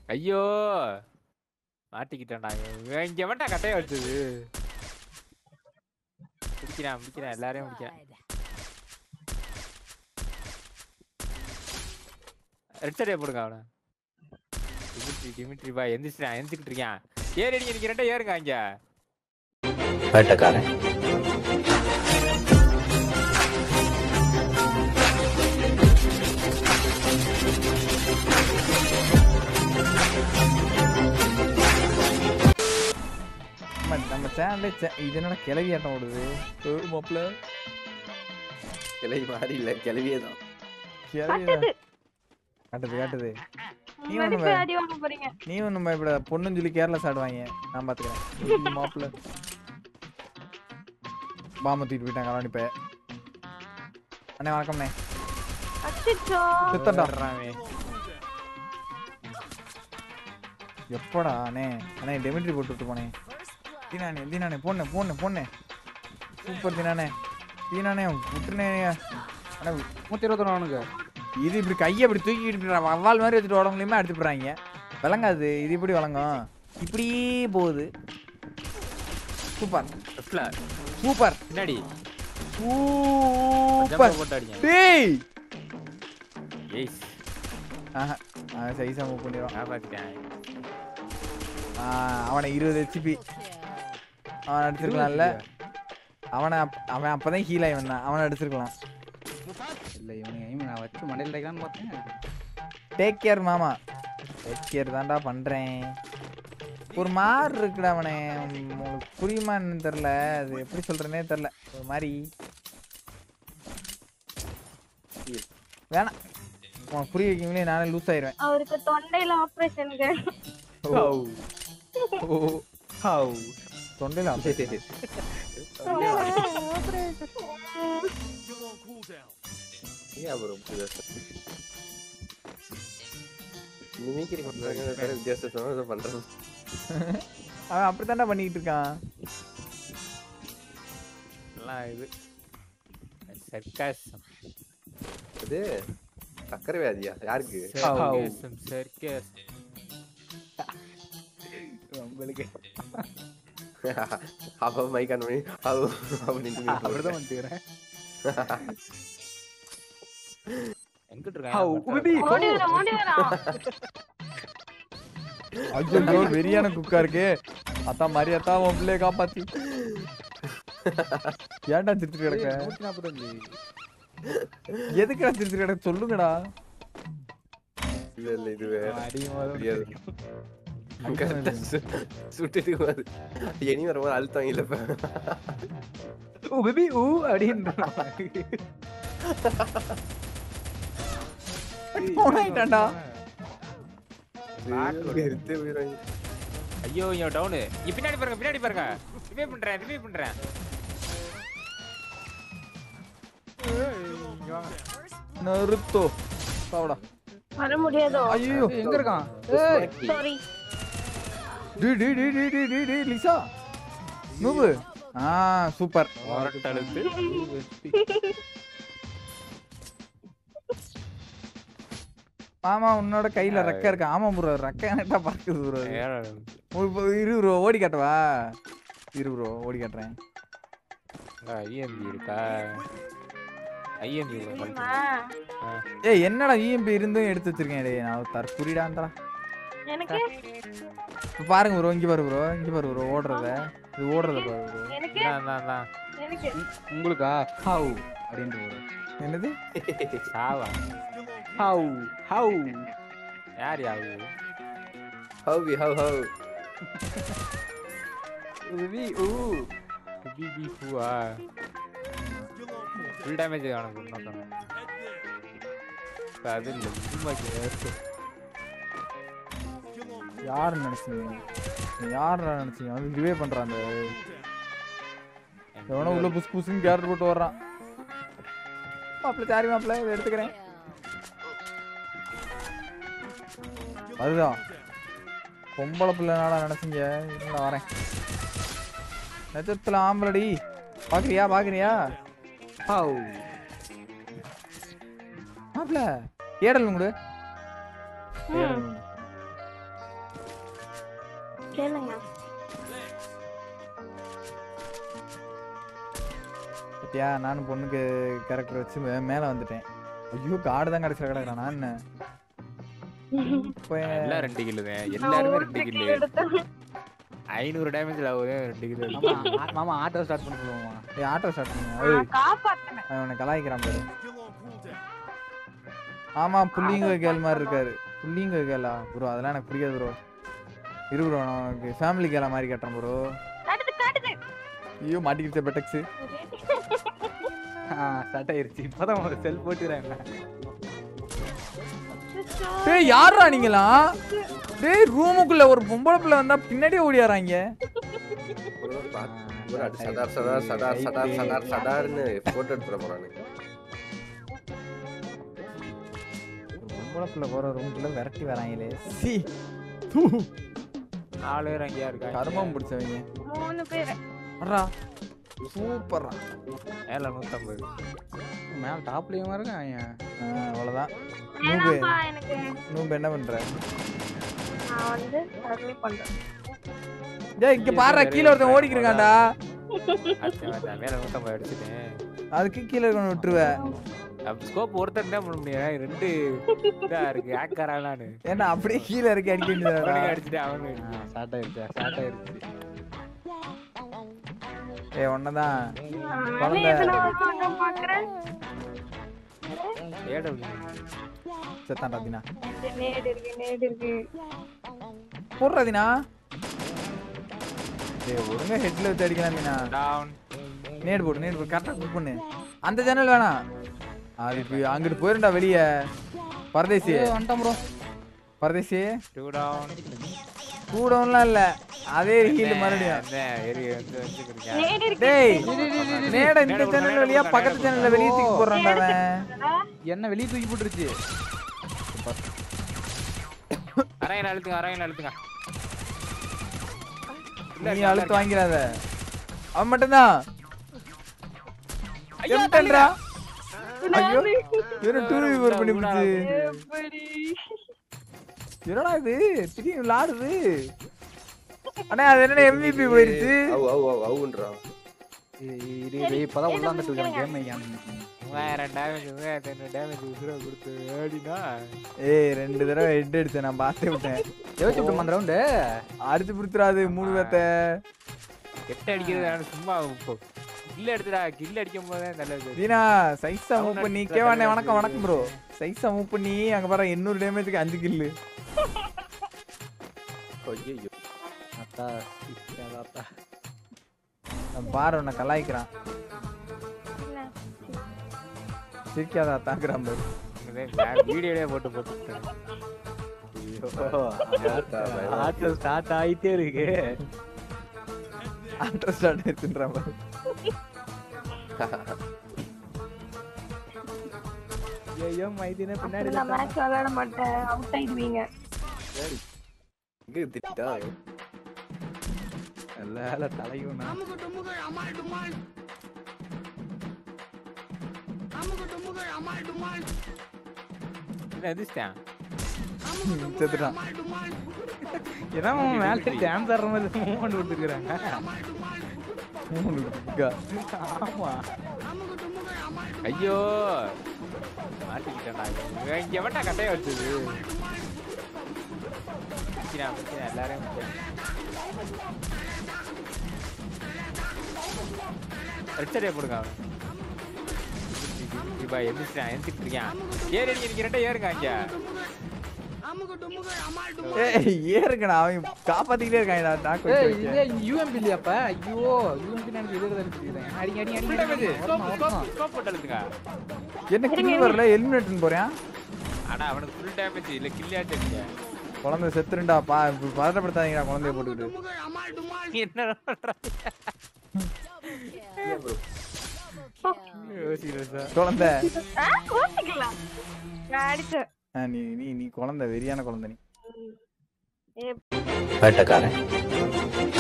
ஐயோ மாட்டிக்கிட்டேன்டா இவன் இங்க வேண்டாம் கட்டைய வச்சது பிடிக்கிறான் பிடிக்கிறான் எல்லாரையும் பிடிக்கிறான் ரெட் சட்டையை போடுங்க அவனை டிமிட்ரி டிமிட்ரி பா எந்திரிச்சிட்டான் எந்திரிக்கிட்டு இருக்கான் ஏறி நீங்க நீங்க ரெண்டா ஏறுங்க அங்க வேட்டக்காரன் நம்ம நம்ம சேனல்லே இது என்னடா கிளவி ஆட்டம் ஓடுது மாப்பிள்ள கிளவி மாதிரி இல்ல கிளவியே தான் கிளவி காட்டுது காட்டுது நீ ஒண்ணு மதிப்பு அடி வாங்க போறீங்க நீ ஒண்ணு பயப்பட பொண்ணுன்னு சொல்லி கேரளா சாடுவாங்க நான் பாத்துக்கிறேன் மாப்பிள்ள பாம்பை தூக்கிட்டு போயிட்டாங்க கலாணி பைய அண்ணே வணக்கம்ண்ணே அச்சோ சுத்தண்டா வர்றாமே. எப்படா அண்ணே அண்ணே டெமிட்ரி போட்டு விட்டு போனேன் தீனானே தீனானே போனேன் போனேன் போனேன் சூப்பர் தீனானே தீனானே விட்டுனே அண்ணா நூத்தி இருபத்தி நானுங்க இது இப்படி கையை இப்படி தூக்கிட்டு இப்படி வவ்வால் மாதிரி வச்சுட்டு உடம்புலையுமே அடிச்சு போடுறாங்க விளங்காது இது இப்படி விளங்கும் இப்படியே போகுது சூப்பர் லெஃப்ட்ல சூப்பர் பின்னாடி சூப்பர் ஜம்பர் போட்டு அடிங்க டேய் ஏய்ஸ் ஆஹா அவன் சைஸா மூவ் பண்ணிடுவான் காப்பாத்திட்டேன் ஆஹ் அவனை இருபது ஹெச்பி அவன் அடிச்சிருக்கலாம்ல அவனை அப்- அவன் அப்பதான் ஹீல் ஆகி வந்தான் அவனை அடிச்சிருக்கலாம் இல்ல இவனுங்க aim நான் வச்சு மண்டையில் அடிக்கலாம்னு பார்த்தேன் டேக் கேர் மாமா டேக் கேர் தான்டா பண்றேன் ஒரு மாதிரி இருக்குடா அவனே உங்களுக்கு புரியுமா என்னன்னு தெரியல அது எப்படி சொல்றேனே தெரியல ஒரு மாதிரி வேணாம் உனக்கு புரிய வைக்கங்களே நானே லூஸ் ஆயிருவேன் அவருக்கு தொண்டையில ஆபரேஷனுக்கு தொண்டையில ஏன் அப்புறம் மிமிக்ரி பண்றாங்க வேற வித்தியாசமா ஏதோ பண்றாங்க அவன் அப்படித்தான்டா பண்ணிக்கிட்டு இருக்கான் எல்லாம் இது சர்க்காசம் இது சக்கரை வியாதியா யாருக்கு சர்க்காசம் சர்க்காசம் உங்களுக்கு அவ மைக் ஆன் பண்ணி அவ அப்படின்னு அப்படிதான் வந்துக்கிறேன் எங்கிட்டு ஹவு இருக்கான் ஓடி வரான் ஓடி வரான் ஐயோ வெறியான குக்கா இருக்கு அத்தா மாதிரி அத்தா உன் பிள்ளைய காப்பாத்தி ஏன்டா திருச்சி கிடக்க நூத்தி நாற்பத்தஞ்சு எதுக்குடா திருச்சி கிடக்க சொல்லுங்கடா இல்ல இல்ல இது வேற அடி முடியாது கரெக்டா சு- சுட்டுட்டு வருது இனி வரும்போது அழுத்தம் இல்ல இப்ப ஊ பேபி ஊ அப்படின்னு போனாயிட்டான்டா வெறுத்து போயிடுவாங்க. ஐயோ ஐயோ டவுனு இங்க பின்னாடி பாருங்க பின்னாடி பாருங்க ரிவைவ் பண்றேன் ரிவைவ் பண்றேன் நருத்தோ சாவடா வர முடியாதோ ஐயோ எங்க இருக்கான் சாரி டி டி டி டி டி டி டி லிசா நூபு ஆ சூப்பர் ஒரட்டழுத்து மாமா உன்னோட கையில ரெக்க இருக்கு ஆமா ப்ரோ ரெக்க நட்டா பாக்குது ப்ரோ இப்போ இரு ப்ரோ ஓடி காட்டவா இரு ப்ரோ ஓடி காட்டுறேன் ஐஎம்பி இருக்கா ஐஎம்பி ஏய் என்னடா இஎம்பி இருந்தும் எடுத்து வச்சிருக்கேன் டேய் நான் தற்குறிடான்றா எனக்கு இப்ப பாருங்க ப்ரோ இங்க பாரு ப்ரோ இங்க பாரு ப்ரோ ஓடுறத இது ஓடுறத பாரு ப்ரோ எனக்கு எனக்கு உங்களுக்கா ஹவு அப்படின்ட்டு வரும் என்னது சாவா ஹவு ஹவு யார் யாரு ஹவு ஹவு ஹவு பேபி ஊ பிபி பூவா ஃபுல் டேமேஜ் அவனுக்கு நோக்கம் அது இல்லை சும்மா யார் நினைச்சீங்க யார் நினைச்சீங்க வந்து ரிவே பண்றான் அந்த எவனோ உள்ள புஸ் புஸ்ன்னு கேரட் போட்டு வர்றான் மாப்பிள்ள சாரி மாப்பிள்ள இதை எடுத்துக்கிறேன் அதுதான் பொம்பளை பிள்ளைனால நினைச்சீங்க இல்லை வரேன் நட்சத்திர ஆம்பளடி பாக்குறியா பாக்குறியா ஹவு மாப்பிள்ள ஏடல் கொடு ஏடல் கொடு. கேளுங்க பத்தியா நானும் பொண்ணுக்கு கேரக்டர் வச்சு மே- மேல வந்துட்டேன் ஐயோ காடு தான் கடைசியில் கிடக்குறான் நான் என்ன இப்போ எல்லாம் ரெண்டு கிலோ தான் எல்லாருமே ரெண்டு கிலோ ஐநூறு டேமேஜ்ல ஆகுது ரெண்டு கிலோ மாமா ஆ- மாமா ஆட்டோ ஸ்டார்ட் பண்ண சொல்லுவோமா ஆட்டோ ஸ்டார்ட் பண்ணுங்க ஏய், காப்பாத்தினேன் அவன் உன்னை கலாய்க்கிறான் பாரு ஆமா புள்ளிங்க கேள் மாதிரி இருக்காரு புள்ளிங்க கேளா ப்ரோ அதெல்லாம் எனக்கு பிடிக்காது ப்ரோ இரு ப்ரோ நான் உனக்கு ஃபேமிலி கேளா மாதிரி கட்டுறேன் ப்ரோ காட்டுது காட்டுது ஐயோ மாட்டிக்கிட்ட பெட்டக்ஸ் ஸ்டார்ட் ஆயிருச்சு இப்பதான் ஒரு செல் போட்டுக்கிறேன் டேய் யாரா நீங்களா டேய் ரூமுக்குள்ள ஒரு பொம்பளை பிள்ளை வந்தா பின்னாடியே ஓடியாராங்க ஒரு பாத்து- ஒரு அடி சடார் சடார் சடார் சடார் சடார் சடார்னு போட்டோ எடுத்துட போறானு ஒரு பொம்பளை பிள்ளை போற ரூமுக்குள்ள விரட்டி வராங்களே சி நாலு பேர் அங்கேயா இருக்காங்க கர்மம் பிடிச்சவங்க மூணு பேரு அடா சூப்பர்ரா மேல நூத்தம்பது மேல டாப்லயும் இருக்கான் ஐயா அவ்வளவுதான் ஏன்னாப்பா எனக்கு நூம்பு என்ன பண்ற நான் வந்து சர்வே பண்றேன் டேய் இங்க பாரு கீழ ஒருத்தன் ஓடிக்கிட்டு இருக்கான்டா அடிச்சேன் அடிச்சேன். மேல நூத்தம்பது அடிச்சுட்டேன் அதுக்கு கீழ இருக்கவன விட்டுருவேன் ஸ்கோப் ஒருத்தர் தான் பண்ண முடியும் ரெண்டு இதா இருக்கு ஆக்கராலான்னு ஏன்னா அப்படியே கீழ இறக்கி அடிக்க வேண்டியதுடா அவனுக்கு அடிச்சுட்டு அவனு ஸ்டார்ட் ஆயிருச்சு ஸ்டார்ட் ஆயிருச்சு ஏய் ஒன்னதான் நானே குழந்தை. எத்தனை வருஷமா பாக்குறேன் ஏடபிள்யூ செத்தான்டா தினா நேடு இருக்கு நேடு இருக்கு போடுறா தினா டேய் ஒழுங்கா ஹெட்ல வச்சு அடிக்கலாம் தினா டவுன் நேடு போடு நேடு போடு கரெக்டா குக் பண்ணு அந்த சேனல் வேணாம் அதுக்கு அங்கிட்டு போயிருண்டா வெளிய பரதேசி வந்துட்டோம் ப்ரோ பரதேசி டூ டவுன் கூடவும்லாம் இல்ல அதே ஹீல் மறுபடியும் என்ன எரி வந்து வந்துருக்கீங்க நேடு இருக்கு டேய் நேடு நேட இந்த கொடுங்க, சேனல் நேடு வழியா கொடுங்க, பக்கத்து நேடு சேனல்ல வெளிய தூக்கி போடுறான்டா அவன் என்ன வெளியே தூக்கி போட்டுருச்சு அரையன் அழுத்துங்க அரையன் அழுத்துங்க இல்ல, நீ இல்ல, அழுத்து இல்ல. வாங்கிறாத அவன் மட்டும்தான் ஐயோ, எம்டன்டா ஐயோ சுனாமி. வெறும் டூ வீவர் பண்ணி விடா, பிடிச்சு எப்படி என்னடா இது திடீர்னு விளாடுது அண்ணா அது என்ன எம்விபி போயிருச்சு அவு அவு அவு அவுன்றான் இரு இரு இப்பதான் உள்ள வந்துட்டு இருக்கேன் கேம் மூவாயிரம் டேமேஜ் மூவாயிரத்தி ஐநூறு டேமேஜ் உசுர கொடுத்து ஏடினா ஏய் ரெண்டு தடவை ஹெட் அடிச்சேன் நான் பார்த்தே விட்டேன் யோசிச்சு விட்டோம் அந்த ரவுண்டு அடிச்சு புடிச்சிடாது மூணு பேத்த கெட்ட அடிக்கிறது நான் சும்மா இப்போ கில் எடுத்துடா கில் அடிக்கும் போதே நல்லது தீனா சைஸா மூவ் பண்ணி கேவானே வணக்கம் வணக்கம் ப்ரோ சைஸா மூவ் பண்ணி அங்க பாரு எண்ணூறு டேமேஜ்க்கு அஞ்சு கில்லு ஐயோ அத்தா அத்தா பாரு உன்னை கலாய்க்கிறான் சிரிக்காதா தாக்குறான் பாரு வீடியோலயே போட்டு போட்டு ஆட்டோ ஸ்டார்ட் ஆயிட்டே இருக்கு ஆட்டோ ஸ்டார்ட் ஆயிடுச்சுன்றான் பாரு ஐயோ மைதின பின்னாடி நான் மேட்ச் விளையாட மாட்டேன் அவுட் ஆயிடுவீங்க எங்க திட்டா நல்ல தலையும் என்ன எதிர்ச்சிட்டேன் செத்துட்டான் ஏன்னா அவன் மேலே டான்ஸ் ஆடுற மாதிரி மூவ்மெண்ட் விட்டுருக்காங்க மூணு குக்கா. ஆமா ஐயோ மாட்டிக்கிட்டேன்டா இவன் இங்க வேட்டா கட்டைய வச்சது பிரச்சனை, பிரச்சனை, எல்லாரையும் பிரச்சனை. ரெச்சரியா போடுங்க அவன் இப்ப எந்திரிச்சிட்டான் எந்திரிச்சிட்டு இருக்கான் ஏறி அடிக்க நீங்க ரெண்டா ஏறுங்க அங்க ஏய் ஏறுங்கடா அவன் காப்பாத்திக்கிட்டே இருக்கான்டா தாக்கு ஏய் வச்சு இது வச்சு. யூஎம்பி இல்லையாப்பா ஐயோ யூஎம்பி நினைச்சு எதிர தான் அடிங்க அடிங்க Full damage. அடிங்க Scope, வரணும், scope, வரணும். scope போட்டு அழுத்துங்க. என்ன கில் வரல எலிமினேட்னு போறேன் ஆனா அவனுக்கு ஃபுல் டேமேஜ் இல்ல கில்லியாச்சு அடிங்க குழந்தை செத்துருண்டா பா இப்ப பதட்டப்படுத்தாதீங்கடா குழந்தைய போட்டுக்கிட்டு நீ என்ன பண்ற யோசிக்கிறேன் சார் குழந்தை ஆ, கோச்சிக்கலாம் நான் அடிச்சேன் ஆ, நீ நீ நீ குழந்தை வெறியான குழந்தை நீ ஏ, வேட்டக்காரன்